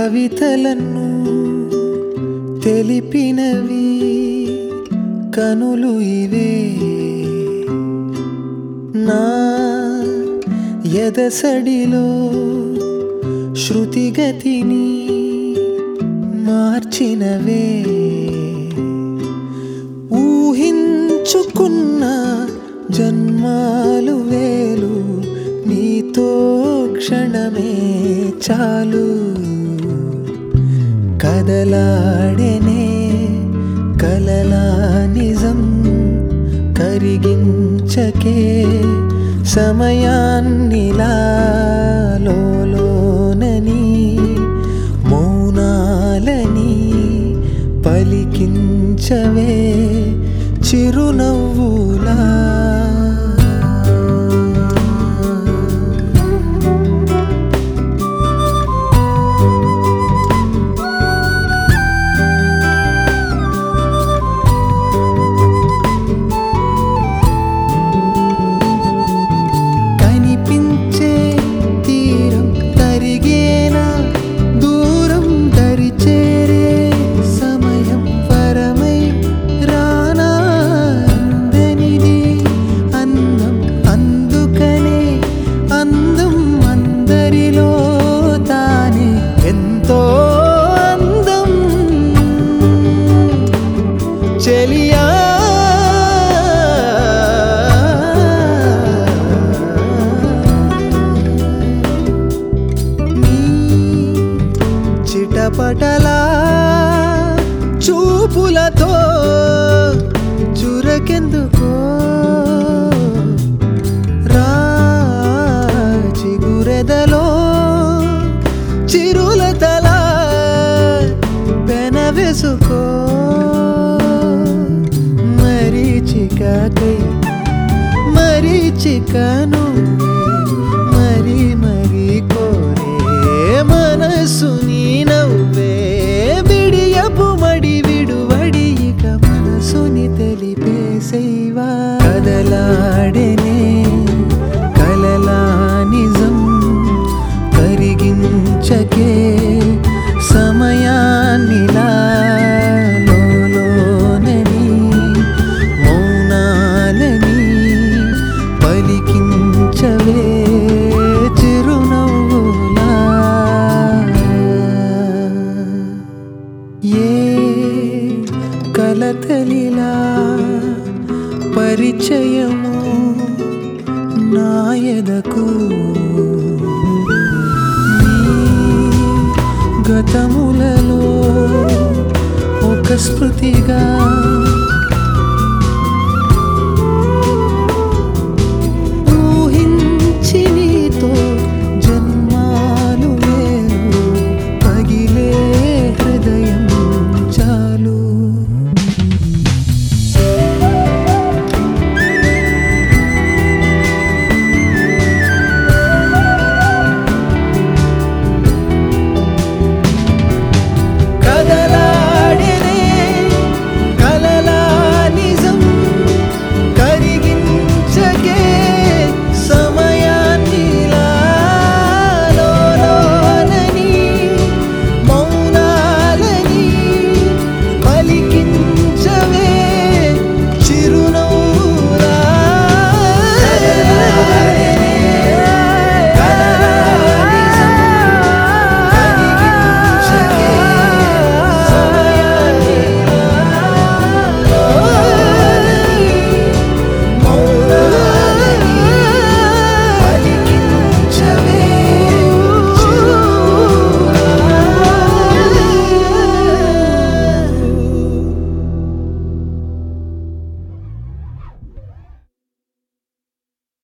కవితలను తెలిపినవి కనులు ఇవే నా ఎదసడిలో శృతిగతిని మార్చినవే ఊహించుకున్న జన్మాలు వేలు నీతో క్షణమే చాలు కదలాడెనే కలలా నిజం కరిగించకే సమయాన్నిలా లోలోనని మౌనాలని పలికించవే చిరునవ్వులా కనిపించే తీరం తరిగేనా దూరం దరిచేరే సమయం పరమై రానా అందనిది అందం అందుకనే అందం అందరిలో తానే ఎంతో అందం చెలియా నీ చిటపటలా చూపులతో చురకెందుకో రా చిగురెదలో చిరులతల పెనవెసుకో మరీచికై మరీచికను మరి మరి కోరే మనసు నీ నవ్వే విడియపు మడి విడువడి ఇక మనసుని తెలిపేసేవా కదలాడెనే కలలా నిజం కరిగించకే సమయాన్నిలా లోలోనని మౌనాలని పలికించవే చిరునవ్వులా ఏ కలతలిలా పరిచయము నాయదకు నీ గతములలో ఒక స్మృతిగా